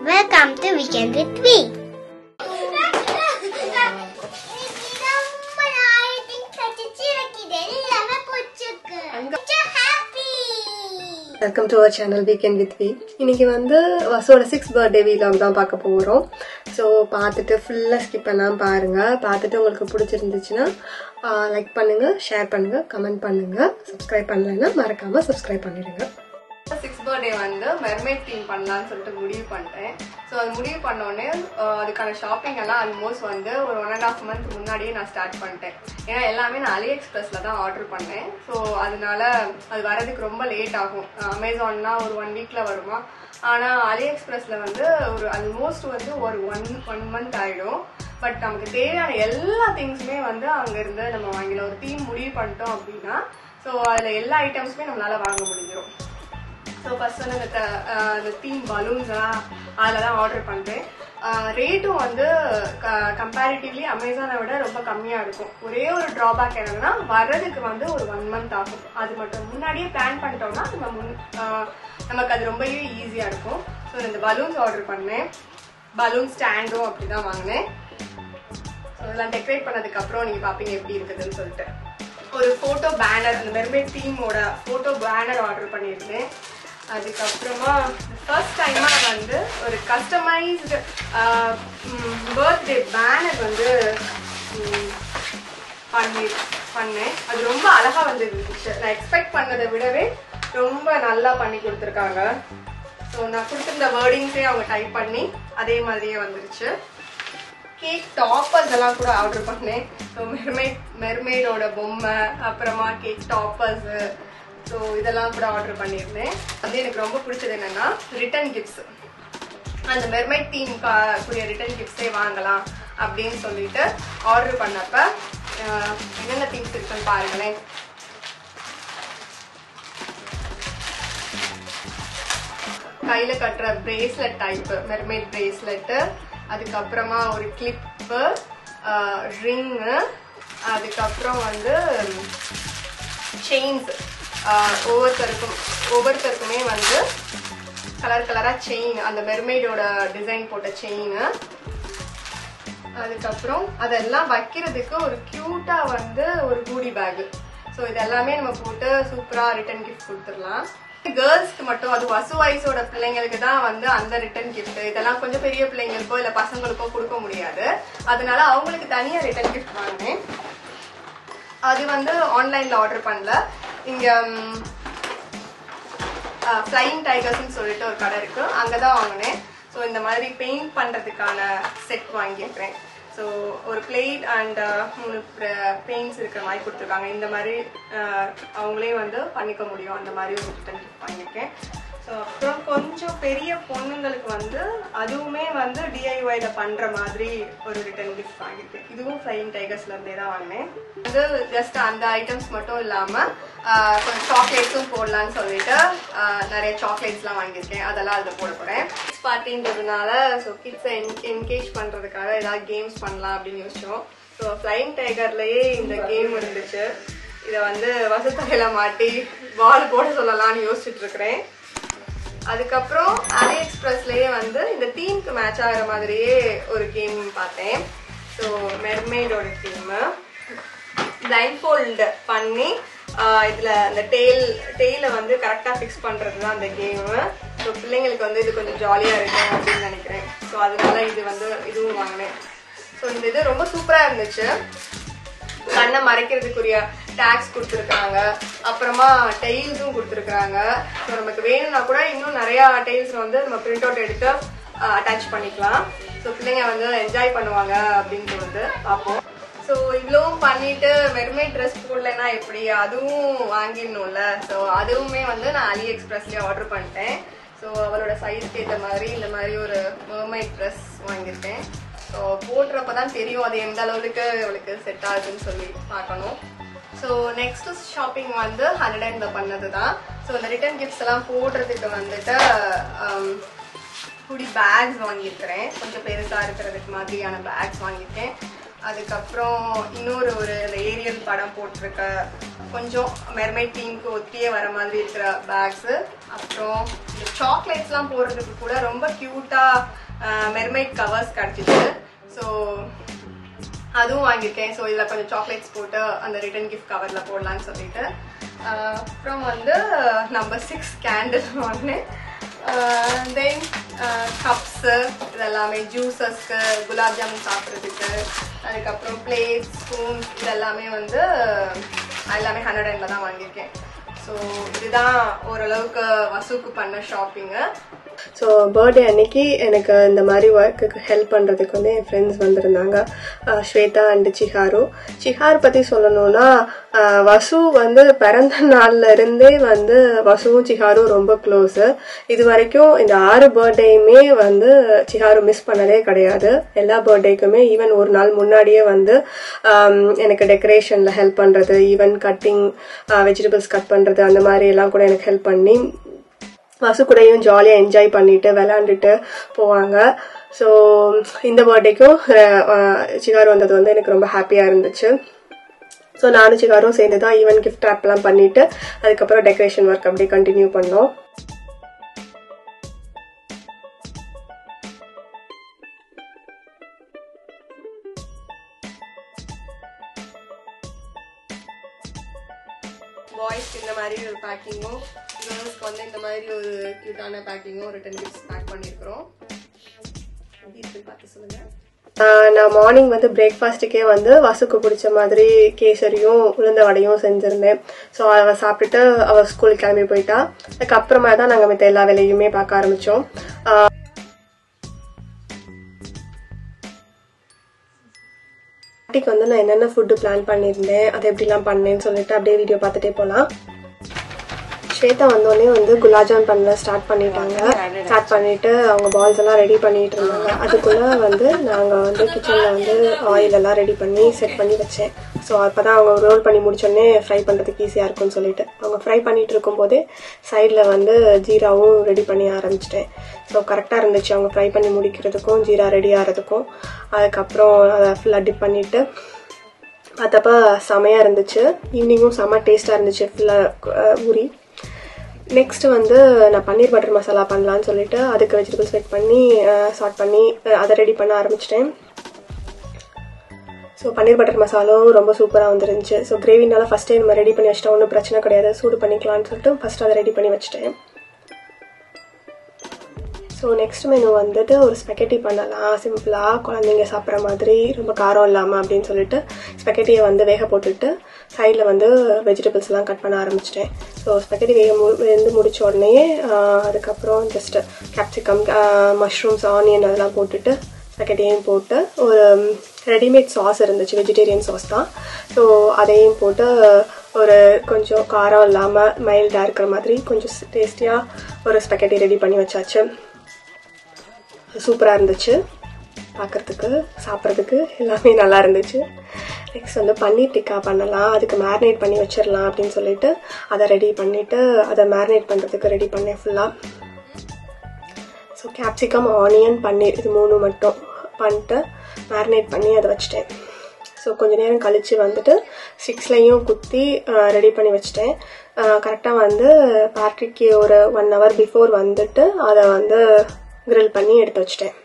Welcome to Weekend with Me. Welcome to our channel weekend with we இன்னைக்கு வந்து வசோட six birthday vlog தான் பார்க்க போகிறோம் ஸோ பார்த்துட்டு ஃபுல்லாக ஸ்கிப் பண்ணாமல் பாருங்கள் பார்த்துட்டு உங்களுக்கு பிடிச்சிருந்துச்சுன்னா லைக் பண்ணுங்கள் ஷேர் பண்ணுங்கள் கமெண்ட் பண்ணுங்கள் சப்ஸ்கிரைப் பண்ணலைன்னா மறக்காமல் சப்ஸ்கிரைப் பண்ணிடுங்க சிக்ஸ் பர்த்டே வந்து மெர்மைட் தீம் பண்ணலாம்னு சொல்லிட்டு முடிவு பண்ணிட்டேன் ஸோ அது முடிவு பண்ணோடனே அதுக்கான ஷாப்பிங் எல்லாம் ஆல்மோஸ்ட் வந்து ஒரு ஒன் அண்ட் ஆஃப் மந்த் முன்னாடியே நான் ஸ்டார்ட் பண்ணிட்டேன் ஏன்னா எல்லாமே நான் அலி எக்ஸ்பிரஸ்ல தான் ஆர்டர் பண்ணேன் ஸோ அதனால அது வரதுக்கு ரொம்ப லேட் ஆகும் அமேசான்னா ஒரு ஒன் வீக்ல வருமா ஆனால் அலி எக்ஸ்பிரஸ்ல வந்து ஒரு ஆல்மோஸ்ட் வந்து ஒரு ஒன் ஒன் மந்த் ஆயிடும் பட் நமக்கு தேவையான எல்லா திங்ஸுமே வந்து அங்கேருந்து நம்ம வாங்கிடலாம் ஒரு தீம் முடிவு பண்ணிட்டோம் அப்படின்னா ஸோ அதில் எல்லா ஐட்டம்ஸுமே நம்மளால வாங்க முடிஞ்சிடும் ஸோ ஃபர்ஸ்ட் வந்து இந்த க- அஹ் இந்த தீம் பலூன்ஸா அதில் தான் ஆர்டர் பண்ணுறேன் ரேட்டும் வந்து கம்பேரிட்டிவ்லி அமேசானை விட ரொம்ப கம்மியாக இருக்கும் ஒரே ஒரு ட்ராபேக் என்னன்னா வர்றதுக்கு வந்து ஒரு ஒன் மந்த் ஆகும் அது மட்டும் முன்னாடியே பிளான் பண்ணிட்டோம்னா நம்ம முன் அஹ் நமக்கு அது ரொம்பவே ஈஸியாக இருக்கும் ஸோ இந்த பலூன்ஸ் ஆர்டர் பண்ணேன் பலூன் ஸ்டாண்டும் அப்படி தான் வாங்கினேன் ஸோ இதெல்லாம் டெக்கரேட் பண்ணதுக்கு அப்புறம் நீங்க பாப்பீங்க எப்படி இருக்குதுன்னு சொல்லிட்டு ஒரு போட்டோ பேனர் அந்த மெர்மைட் தீமோட போட்டோ பேனர் ஆர்டர் பண்ணியிருந்தேன் அதுக்கப்புறமா ஃபர்ஸ்ட் டைமா வந்து ஒரு கஸ்டமைஸ்டு பர்த்டே பேனர் வந்து ம், பண்ணி பண்ணேன் அது ரொம்ப அழகா வந்து இருந்துச்சு நான் எக்ஸ்பெக்ட் பண்ணதை விடவே ரொம்ப நல்லா பண்ணி கொடுத்துருக்காங்க ஸோ நான் கொடுத்துருந்த வேர்டிங்ஸே அவங்க டைப் பண்ணி அதே மாதிரியே வந்துருச்சு கேக் டாப்பர்ஸ் எல்லாம் கூட ஆர்டர் பண்ணேன் ஸோ மெர்மைட் மெர்மைடோட பொம்மை அப்புறமா கேக் டாப்பர்ஸ் ஸோ இதெல்லாம் கூட ஆர்டர் பண்ணியிருந்தேன் வந்து எனக்கு ரொம்ப பிடிச்சது என்னன்னா ரிட்டன் கிஃப்ட்ஸ் அந்த மெர்மைட் தீம் கூடிய ரிட்டன் கிஃப்ட்ஸே வாங்கலாம் அப்படின்னு சொல்லிட்டு ஆர்டர் பண்ணப்ப அஹ், என்னென்ன திங்ஸ் இருக்குன்னு பாருங்களேன் கையில கட்டுற பிரேஸ்லெட் டைப் மெர்மைட் பிரேஸ்லெட் அதுக்கப்புறமா ஒரு கிளிப்பு ரிங்கு அதுக்கப்புறம் வந்து செயின்ஸ் ஒவ்வொருத்தருக்கும் ஒவ்வொருத்தருக்குமே வந்து கலர் கலரா செயின் அந்த மெர்மைடோட டிசைன் போட்ட செயின் அதுக்கப்புறம் அதெல்லாம் வைக்கிறதுக்கு ஒரு கியூட்டா வந்து ஒரு கூடி பேக் ஸோ இது எல்லாமே நம்ம போட்டு சூப்பரா ரிட்டர்ன் கிஃப்ட் கொடுத்துடலாம் கேர்ள்ஸ்க்கு மட்டும் அது வசு வயசோட பிள்ளைங்களுக்கு தான் வந்து அந்த ரிட்டர்ன் கிஃப்ட் இதெல்லாம் கொஞ்சம் பெரிய பிள்ளைங்களுக்கோ இல்ல பசங்களுக்கோ கொடுக்க முடியாது அதனால அவங்களுக்கு தனியா ரிட்டர்ன் கிஃப்ட் வாங்கினேன் அது வந்து ஆன்லைன்ல ஆர்டர் பண்ணல இங்க ஃப்ளைங் டைகர்ஸ்னு சொல்லிட்டு ஒரு கடை இருக்கு அங்கதான் வாங்கினேன் ஸோ இந்த மாதிரி பெயிண்ட் பண்றதுக்கான செட் வாங்கியிருக்கிறேன் ஸோ ஒரு பிளேட் அண்ட் மூணு பெயிண்ட்ஸ் இருக்கிற மாதிரி கொடுத்துருக்காங்க இந்த மாதிரி அஹ், அவங்களே வந்து பண்ணிக்க முடியும் அந்த மாதிரி ஒரு ரிட்டன் கிஃப்ட் வாங்கியிருக்கேன் ஸோ அப்புறம் கொஞ்சம் பெரிய பொண்ணுங்களுக்கு வந்து அதுவுமே வந்து டிஐஒய்ல பண்ற மாதிரி ஒரு ரிட்டன் கிஃப்ட் வாங்கியிருக்கேன் இதுவும் ஃப்ளைங் டைகர்ஸ்ல இருந்தே தான் வாங்கினேன் வந்து ஜஸ்ட் அந்த ஐட்டம்ஸ் மட்டும் இல்லாம ஆஹ், கொஞ்சம் சாக்லேட்ஸும் போடலாம்னு சொல்லிட்டு ஆஹ், நிறைய சாக்லேட்ஸ்லாம் வாங்கியிருக்கேன் அதெல்லாம் அதில் போட போறேன் கிட்ஸ் பார்ட்டின்றதுனால ஸோ கிட்ஸை என்கேஜ் பண்றதுக்காக ஏதாவது கேம்ஸ் பண்ணலாம் அப்படின்னு யோசிச்சோம் ஸோ ஃப்ளைங் டைகர்லயே இந்த கேம் இருந்துச்சு இதை வந்து வசத்தலையில மாட்டி பால் போட சொல்லலாம்னு யோசிச்சுட்டு இருக்கிறேன் அதுக்கப்புறம் அலி எக்ஸ்பிரஸ்லயே வந்து இந்த தீம்க்கு மேட்ச் ஆகிற மாதிரியே ஒரு கேம் பார்த்தேன் ஸோ மெர்மெய்டோட தீம் பிளைண்ட் ஃபோல்டு பண்ணி ஆஹ் இதுல அந்த டெய்ல் டெய்ல வந்து கரெக்டா ஃபிக்ஸ் பண்றது தான் அந்த கேம் ஸோ பிள்ளைங்களுக்கு வந்து இது கொஞ்சம் ஜாலியா இருக்கும் அப்படின்னு நினைக்கிறேன் ஸோ அதனால இது வந்து இதுவும் வாங்கினேன் ஸோ இந்த இது ரொம்ப சூப்பரா இருந்துச்சு கண்ணை மறைக்கிறதுக்குரிய டேக்ஸ் கொடுத்துருக்காங்க அப்புறமா டெய்ல்ஸும் கொடுத்துருக்காங்க ஸோ நமக்கு வேணும்னா கூட இன்னும் நிறைய டெய்ல்ஸ் வந்து நம்ம பிரிண்ட் அவுட் எடுத்து அட்டாச் பண்ணிக்கலாம் ஸோ பிள்ளைங்க வந்து என்ஜாய் பண்ணுவாங்க அப்படின்னு சொல்லிட்டு பார்ப்போம் ஸோ இவ்வளவும் பண்ணிட்டு மெர்மைட் ட்ரெஸ் போடலன்னா எப்படி அதுவும் வாங்கிடணும்ல ஸோ அதுவுமே வந்து நான் அலி எக்ஸ்பிரஸ்லேயே ஆர்டர் பண்ணிட்டேன் ஸோ அவளோட சைஸ்க்கு ஏற்ற மாதிரி இந்த மாதிரி ஒரு மெர்மைட் ட்ரெஸ் வாங்கியிருக்கேன் ஸோ போடுறப்ப தான் தெரியும் அது எந்த அளவுக்கு அவளுக்கு செட் ஆகுதுன்னு சொல்லி பார்க்கணும் ஸோ நெக்ஸ்ட் ஷாப்பிங் வந்து ஹண்ட்ரட் அண்ட் பண்ணது தான் ஸோ இந்த ரிட்டர்ன் கிஃப்ட்ஸ் எல்லாம் போடுறதுக்கு வந்துட்டு குடி பேக்ஸ் வாங்கியிருக்கிறேன் கொஞ்சம் பெருசாக இருக்கிறதுக்கு மாதிரியான பேக்ஸ் வாங்கியிருக்கேன் அதுக்கப்புறம் இன்னொரு ஒரு இந்த ஏரியல் படம் போட்டிருக்க கொஞ்சம் மெர்மைட் டீமுக்கு ஒத்தியே வர மாதிரி இருக்கிற பேக்ஸு அப்புறம் இந்த சாக்லேட்ஸ்லாம் போடுறதுக்கு கூட ரொம்ப க்யூட்டாக மெர்மைட் கவர்ஸ் கிடச்சிச்சு ஸோ அதுவும் வாங்கியிருக்கேன் ஸோ இதில் கொஞ்சம் சாக்லேட்ஸ் போட்டு அந்த ரிட்டன் கிஃப்ட் கவரில் போடலான்னு சொல்லிட்டு ஆஹ் அப்புறம் வந்து நம்பர் சிக்ஸ் கேண்டில் வாங்கினேன் தென் கப்ஸு இதெல்லாமே ஜூஸஸ்க்கு குலாப் ஜாமுன் சாப்பிட்றதுக்கு அதுக்கப்புறம் பிளேட் ஸ்பூன் இதெல்லாமே வந்து எல்லாமே ஹண்ட்ரட் அண்டில் தான் வாங்கியிருக்கேன் ஸோ இதுதான் ஓரளவுக்கு வசூக்கு பண்ண ஷாப்பிங்கு ஸோ பர்த்டே அன்னைக்கு எனக்கு இந்த மாதிரி ஒர்க்குக்கு ஹெல்ப் பண்ணுறதுக்கு வந்து என் ஃப்ரெண்ட்ஸ் வந்திருந்தாங்க அஹ் ஸ்வேதா அண்டு சிஹாரு சிஹார் பற்றி சொல்லணும்னா அஹ் வசு வந்து பிறந்த நாள்ல இருந்தே வந்து வசுவும் சிஹாரும் ரொம்ப க்ளோஸு இது வரைக்கும் இந்த ஆறு பர்த்டேயுமே வந்து சிஹாரு மிஸ் பண்ணதே கிடையாது எல்லா பர்த்டேக்குமே ஈவன் ஒரு நாள் முன்னாடியே வந்து ஆம், எனக்கு டெக்கரேஷனில் ஹெல்ப் பண்ணுறது ஈவன் கட்டிங் வெஜிடபிள்ஸ் கட் பண்ணுறது அந்த மாதிரி எல்லாம் கூட எனக்கு ஹெல்ப் பண்ணி வசு கூடயும் ஜாலியாக என்ஜாய் பண்ணிட்டு விளையாண்டுட்டு போவாங்க ஸோ இந்த பர்த்டேக்கும் சிகார் வந்தது வந்து எனக்கு ரொம்ப ஹாப்பியாக இருந்துச்சு ஸோ நானும் சிகாரும் சேர்ந்து தான் ஈவன் கிஃப்ட் ஆப்லாம் பண்ணிட்டு அதுக்கப்புறம் டெக்கரேஷன் ஒர்க் அப்படியே கண்டினியூ பண்ணோம் பாய்ஸ்க்கு இந்த மாதிரி ஒரு பேக்கிங்கும் கேர்ள்ஸ்க்கு வந்து இந்த மாதிரி ஒரு க்யூட்டான பேக்கிங்கும் ரிட்டன் கிஃப்ட்ஸ் பேக் பண்ணியிருக்கிறோம் எப்படி இருக்குன்னு பார்த்து சொல்லுங்க நான் மார்னிங் வந்து பிரேக்ஃபாஸ்ட்டுக்கே வந்து வசுக்கு பிடிச்ச மாதிரி கேசரியும் உளுந்த வடையும் செஞ்சுருந்தேன் ஸோ அவள் சாப்பிட்டுட்டு அவள் ஸ்கூலுக்கு கிளம்பி போயிட்டா அதுக்கப்புறமா தான் நாங்கள் மற்ற எல்லா வேலையுமே பார்க்க ஆரம்பித்தோம் பார்ட்டிக்கு வந்து நான் என்னென்ன ஃபுட்டு பிளான் பண்ணியிருந்தேன் அதை எப்படிலாம் பண்ணேன்னு சொல்லிட்டு அப்படியே வீடியோ பார்த்துட்டே போகலாம் ஸ்வேதா வந்தோடனே வந்து குலாப்ஜாம் பண்ண ஸ்டார்ட் பண்ணிட்டாங்க ஸ்டார்ட் பண்ணிட்டு அவங்க பால்ஸ் எல்லாம் ரெடி பண்ணிட்டு இருந்தாங்க அதுக்குள்ள வந்து நாங்கள் வந்து கிச்சனில் வந்து ஆயில் எல்லாம் ரெடி பண்ணி செட் பண்ணி வச்சேன் ஸோ அப்போ தான் அவங்க ரோல் பண்ணி முடிச்சோடனே ஃப்ரை பண்ணுறதுக்கு ஈஸியாக இருக்கும்னு சொல்லிட்டு அவங்க ஃப்ரை பண்ணிட்டு இருக்கும்போதே சைடில் வந்து ஜீராவும் ரெடி பண்ணி ஆரம்பிச்சிட்டேன் ஸோ கரெக்டாக இருந்துச்சு அவங்க ஃப்ரை பண்ணி முடிக்கிறதுக்கும் ஜீரா ரெடி ஆகிறதுக்கும் அதுக்கப்புறம் அதை ஃபுல்லாக டிப் பண்ணிவிட்டு பார்த்தப்ப செமையாக இருந்துச்சு ஈவினிங்கும் செம்ம டேஸ்ட்டாக இருந்துச்சு ஃபுல்லாக ஊறி நெக்ஸ்ட் வந்து நான் பன்னீர் பட்டர் மசாலா பண்ணலான்னு சொல்லிட்டு அதுக்கு வெஜிடபிள்ஸ் செட் பண்ணி சார்ட் பண்ணி அஹ், அதை ரெடி பண்ண ஆரம்பிச்சிட்டேன் ஸோ பன்னீர் பட்டர் மசாலும் ரொம்ப சூப்பராக வந்துருந்துச்சு ஸோ கிரேவினால ஃபஸ்ட்டே நம்ம ரெடி பண்ணி வச்சிட்டோம் ஒன்றும் பிரச்சனை கிடையாது சூடு பண்ணிக்கலாம்னு சொல்லிட்டு ஃபஸ்ட் அதை ரெடி பண்ணி வச்சிட்டேன் ஸோ நெக்ஸ்ட் மெனு வந்துட்டு ஒரு ஸ்பெக்கெட்டி பண்ணலாம் சிம்பிளாக குழந்தைங்க சாப்பிட்ற மாதிரி ரொம்ப காரம் இல்லாமல் அப்படின்னு சொல்லிட்டு ஸ்பெக்கெட்டியை வந்து வேக போட்டுட்டு சைடில் வந்து வெஜிடபிள்ஸ்லாம் கட் பண்ண ஆரம்பிச்சிட்டேன் ஸோ ஸ்பெக்கெட்டி வேக மு வெந்து முடிச்ச உடனே ஆஹ், அதுக்கப்புறம் ஜஸ்ட் கேப்சிகம் மஷ்ரூம்ஸ் ஆனியன் அதெல்லாம் போட்டுட்டு ஸ்பெக்கெட்டியும் போட்டு ஒரு ரெடிமேட் சாஸ் இருந்துச்சு வெஜிடேரியன் சாஸ் தான் ஸோ அதையும் போட்டு ஒரு கொஞ்சம் காரம் இல்லாமல் மைல்டாக இருக்கிற மாதிரி கொஞ்சம் டேஸ்டியாக ஒரு ஸ்பெக்கெட்டி ரெடி பண்ணி வச்சாச்சு சூப்பராக இருந்துச்சு பார்க்குறதுக்கு சாப்பிட்றதுக்கு எல்லாமே நல்லா இருந்துச்சு நெக்ஸ்ட் வந்து பன்னீர் டிக்கா பண்ணலாம் அதுக்கு மேரினேட் பண்ணி வச்சிடலாம் அப்படின்னு சொல்லிட்டு அதை ரெடி பண்ணிவிட்டு அதை மேரினேட் பண்ணுறதுக்கு ரெடி பண்ணேன் ஃபுல்லாக ஸோ கேப்சிகம் ஆனியன் பன்னீர் இது மூணு மட்டும் பண்ணிட்டு மேரினேட் பண்ணி அதை வச்சிட்டேன் ஸோ கொஞ்ச நேரம் கழித்து வந்துட்டு சிக்ஸ்லையும் குத்தி ரெடி பண்ணி வச்சிட்டேன் கரெக்டாக வந்து பார்ட்டிக்கு ஒரு ஒன் ஹவர் பிஃபோர் வந்துட்டு அதை வந்து grill பண்ணி எடுத்து வச்சிட்டேன்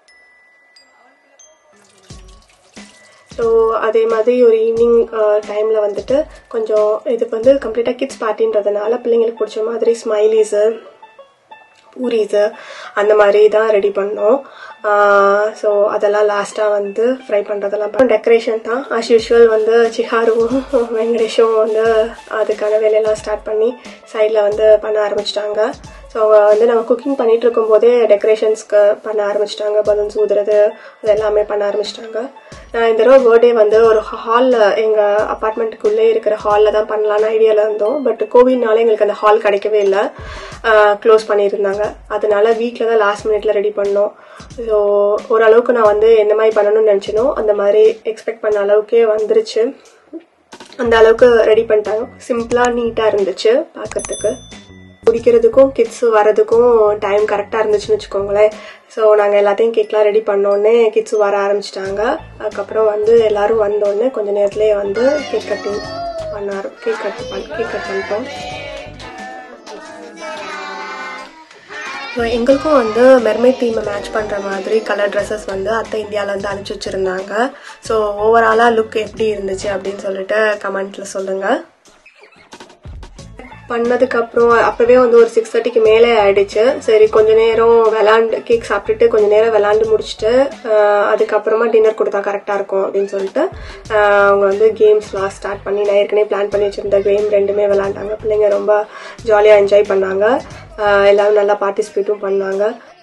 ஸோ அதே மாதிரி ஒரு ஈவினிங் டைமில் வந்துட்டு கொஞ்சம் இது வந்து கம்ப்ளீட்டாக கிட்ஸ் பார்ட்டின்றதுனால பிள்ளைங்களுக்கு பிடிச்ச மாதிரி ஸ்மைலிஸு பூரிஸு அந்த மாதிரி தான் ரெடி பண்ணோம் ஸோ அதெல்லாம் லாஸ்ட்டாக வந்து ஃப்ரை பண்ணுறதெல்லாம் டெக்கரேஷன் தான் ஆஸ் யூஷுவல் வந்து சிஹாருவும் வெங்கடேஷும் வந்து அதுக்கான வேலையெல்லாம் ஸ்டார்ட் பண்ணி சைடில் வந்து பண்ண ஆரம்பிச்சிட்டாங்க ஸோ அவங்க வந்து நாங்கள் குக்கிங் பண்ணிட்டு இருக்கும்போதே டெக்கரேஷன்ஸ்க்கு பண்ண ஆரம்பிச்சிட்டாங்க பலூன்ஸ் ஊதுறது அது எல்லாமே பண்ண ஆரம்பிச்சிட்டாங்க நான் இந்த தடவை பர்த்டே வந்து ஒரு ஹாலில் எங்கள் அப்பார்ட்மெண்ட்டுக்குள்ளே இருக்கிற ஹாலில் தான் பண்ணலான்னு ஐடியாவில் இருந்தோம் பட் கோவிட்னால எங்களுக்கு அந்த ஹால் கிடைக்கவே இல்லை க்ளோஸ் பண்ணியிருந்தாங்க அதனால வீட்டில் தான் லாஸ்ட் மினிட்ல ரெடி பண்ணோம் ஸோ ஓரளவுக்கு நான் வந்து எந்த மாதிரி பண்ணணும்னு நினச்சினோ அந்த மாதிரி எக்ஸ்பெக்ட் பண்ண அளவுக்கே வந்துருச்சு அந்த அளவுக்கு ரெடி பண்ணிட்டாங்க சிம்பிளாக நீட்டாக இருந்துச்சு பார்க்கறதுக்கு குடிக்கிறதுக்கும் கிட்ஸ் வரதுக்கும் டைம் கரெக்டாக இருந்துச்சுன்னு வச்சுக்கோங்களேன் ஸோ நாங்கள் எல்லாத்தையும் கேக்லாம் ரெடி பண்ணோடனே கிட்ஸ் வர ஆரம்பிச்சிட்டாங்க அதுக்கப்புறம் வந்து எல்லாரும் வந்தோடனே கொஞ்ச நேரத்துலேயே வந்து கேக் கட்டிங் பண்ண கேக் கட் பண் கேக் கட் பண்ணிட்டோம் ஸோ எங்களுக்கும் வந்து மெர்மைட் தீமை மேட்ச் பண்ணுற மாதிரி கலர் ட்ரெஸ்ஸஸ் வந்து அத்தை இந்தியாவிலேருந்து அனுப்பிச்சி வச்சுருந்தாங்க ஸோ ஓவராலாக லுக் எப்படி இருந்துச்சு அப்படின்னு சொல்லிட்டு கமெண்ட்டில் சொல்லுங்கள் பண்ணதுக்கப்புறம் அப்போவே வந்து ஒரு சிக்ஸ் தேர்ட்டிக்கு மேலே ஆயிடுச்சு சரி கொஞ்ச நேரம் விளாண்டு கேக் சாப்பிட்டுட்டு கொஞ்ச நேரம் விளாண்டு முடிச்சுட்டு ஆஹ், அதுக்கப்புறமா டின்னர் கொடுத்தா கரெக்டாக இருக்கும் அப்படின்னு சொல்லிட்டு ஆஹ், அவங்க வந்து கேம்ஸ்லாம் ஸ்டார்ட் பண்ணி நான் ஏற்கனவே பிளான் பண்ணி வச்சுருந்த கேம் ரெண்டுமே விளாண்டாங்க பிள்ளைங்க ரொம்ப ஜாலியாக என்ஜாய் பண்ணாங்க ஆஹ், எல்லாரும் நல்லா பார்ட்டிசிபேட்டும் பண்ணாங்க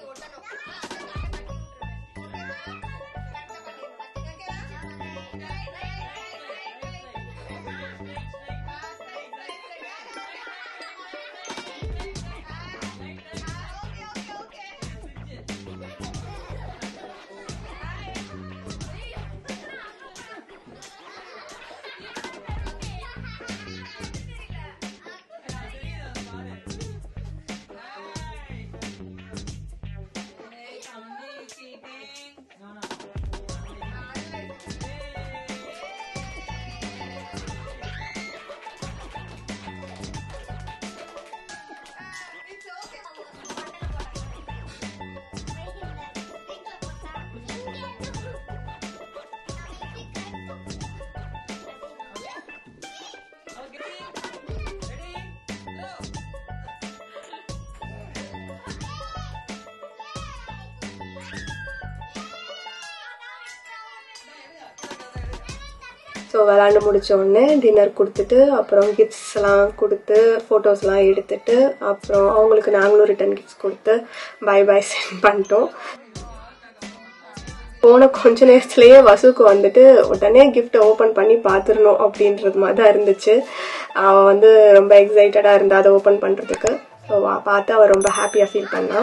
ஸோ விளாண்டு முடிச்ச உடனே டின்னர் கொடுத்துட்டு அப்புறம் கிஃப்ட்ஸ் எல்லாம் கொடுத்து ஃபோட்டோஸ்லாம் எடுத்துட்டு அப்புறம் அவங்களுக்கு நாங்களும் ரிட்டன் கிஃப்ட்ஸ் கொடுத்து பை பை சென்ட் பண்ணிட்டோம் போன கொஞ்ச நேரத்துலயே வசுக்கு வந்துட்டு உடனே கிஃப்ட் ஓபன் பண்ணி பார்த்துடணும் அப்படின்றது மாதிரி தான் இருந்துச்சு அவ வந்து ரொம்ப எக்ஸைட்டடா இருந்தா அதை ஓபன் பண்றதுக்கு ஸோ பார்த்து அவ ரொம்ப ஹாப்பியா ஃபீல் பண்ணா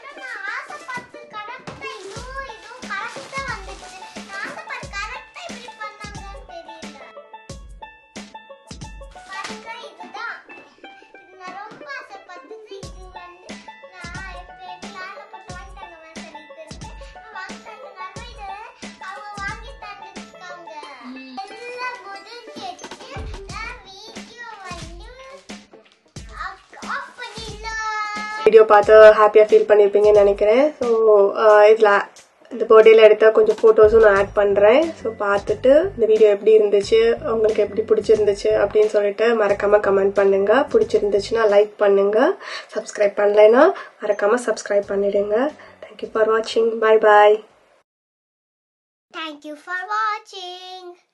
வீடியோ பார்த்து ஹாப்பியாக ஃபீல் பண்ணியிருப்பீங்கன்னு நினைக்கிறேன் ஸோ இதில் இந்த பர்த்டேல எடுத்த கொஞ்சம் ஃபோட்டோஸும் நான் ஆட் பண்ணுறேன் ஸோ பார்த்துட்டு இந்த வீடியோ எப்படி இருந்துச்சு உங்களுக்கு எப்படி பிடிச்சிருந்துச்சு அப்படின்னு சொல்லிட்டு மறக்காமல் கமெண்ட் பண்ணுங்கள் பிடிச்சிருந்துச்சுன்னா லைக் பண்ணுங்கள் சப்ஸ்கிரைப் பண்ணலைன்னா மறக்காமல் சப்ஸ்கிரைப் பண்ணிடுங்க தேங்க்யூ ஃபார் வாட்சிங் பாய் பாய் Thank you for watching.